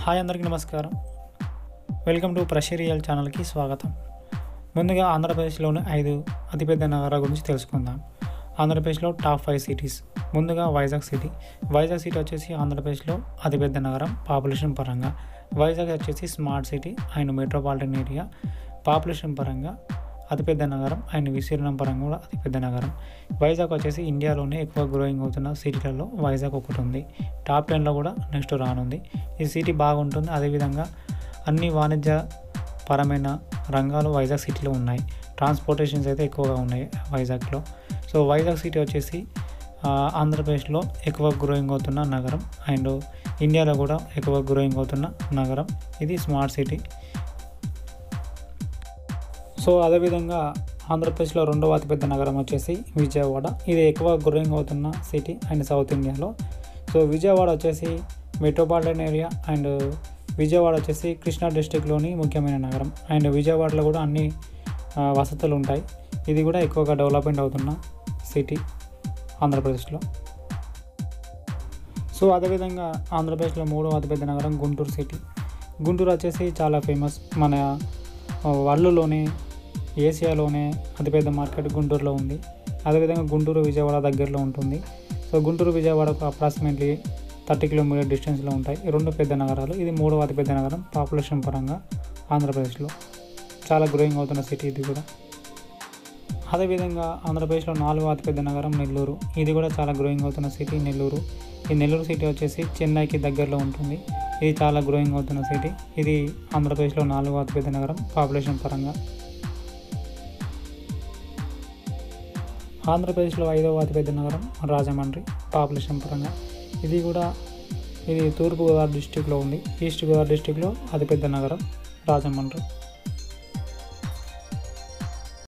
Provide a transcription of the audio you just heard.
hi అందరికీ నమస్కారం welcome to ప్రషరియల్ ఛానల్కి స్వాగతం ముందుగా ఆంధ్రప్రదేశ్లోని ఐదు అతిపెద్ద నగరాల గురించి తెలుసుకుందాం ఆంధ్రప్రదేశ్లో టాప్ ఫైవ్ సిటీస్ ముందుగా వైజాగ్ సిటీ వైజాగ్ సిటీ వచ్చేసి ఆంధ్రప్రదేశ్లో అతిపెద్ద నగరం పాపులేషన్ పరంగా వైజాగ్ వచ్చేసి smart city and metropolitan area population పరంగా అతిపెద్ద నగరం అండ్ విస్తీర్ణం పరంగా కూడా అతిపెద్ద నగరం వైజాగ్ వచ్చేసి ఇండియాలోనే ఎక్కువ గ్రోయింగ్ అవుతున్న సిటీలలో వైజాగ్ ఒకటి ఉంది టాప్ టెన్లో కూడా నెక్స్ట్ రానుంది ఈ సిటీ బాగుంటుంది అదేవిధంగా అన్ని వాణిజ్య పరమైన రంగాలు వైజాగ్ సిటీలో ఉన్నాయి ట్రాన్స్పోర్టేషన్స్ అయితే ఎక్కువగా ఉన్నాయి వైజాగ్లో సో వైజాగ్ సిటీ వచ్చేసి ఆ, ఆంధ్రప్రదేశ్లో ఎక్కువ గ్రోయింగ్ అవుతున్న నగరం అండ్ ఇండియాలో కూడా ఎక్కువ గ్రోయింగ్ అవుతున్న నగరం ఇది స్మార్ట్ సిటీ సో అదేవిధంగా ఆంధ్రప్రదేశ్లో రెండవ అతిపెద్ద నగరం వచ్చేసి విజయవాడ ఇది ఎక్కువ గ్రోయింగ్ అవుతున్న సిటీ అండ్ సౌత్ ఇండియాలో సో విజయవాడ వచ్చేసి మెట్రోపాలిటన్ ఏరియా అండ్ విజయవాడ వచ్చేసి కృష్ణా డిస్టిక్లోని ముఖ్యమైన నగరం అండ్ విజయవాడలో కూడా అన్ని ఆ, వసతులు ఉంటాయి ఇది కూడా ఎక్కువగా డెవలప్మెంట్ అవుతున్న సిటీ ఆంధ్రప్రదేశ్లో సో అదేవిధంగా ఆంధ్రప్రదేశ్లో మూడవ అతిపెద్ద నగరం గుంటూరు సిటీ గుంటూరు వచ్చేసి చాలా ఫేమస్ మన ఆ, వరల్డ్లోనే ఏసియాలోనే అతిపెద్ద మార్కెట్ గుంటూరులో ఉంది అదేవిధంగా గుంటూరు విజయవాడ దగ్గరలో ఉంటుంది సో గుంటూరు విజయవాడకు అప్రాక్సిమేట్లీ థర్టీ కిలోమీటర్ డిస్టెన్స్లో ఉంటాయి ఈ రెండు పెద్ద నగరాలు ఇది మూడవ అతిపెద్ద నగరం పాపులేషన్ పరంగా ఆంధ్రప్రదేశ్లో చాలా గ్రోయింగ్ అవుతున్న సిటీ ఇది కూడా అదేవిధంగా ఆంధ్రప్రదేశ్లో నాలుగవ అతిపెద్ద నగరం నెల్లూరు ఇది కూడా చాలా గ్రోయింగ్ అవుతున్న సిటీ నెల్లూరు ఈ నెల్లూరు సిటీ వచ్చేసి చెన్నైకి దగ్గరలో ఉంటుంది ఇది చాలా గ్రోయింగ్ అవుతున్న సిటీ ఇది ఆంధ్రప్రదేశ్లో నాలుగవ అతిపెద్ద నగరం పాపులేషన్ పరంగా ఆంధ్రప్రదేశ్లో ఐదవ అతిపెద్ద నగరం రాజమండ్రి పాపులేషన్ పరంగా ఇది కూడా ఇది తూర్పుగోదావరి డిస్టిక్లో ఉంది ఈస్ట్ గోదావరి డిస్టిక్లో అతిపెద్ద నగరం రాజమండ్రి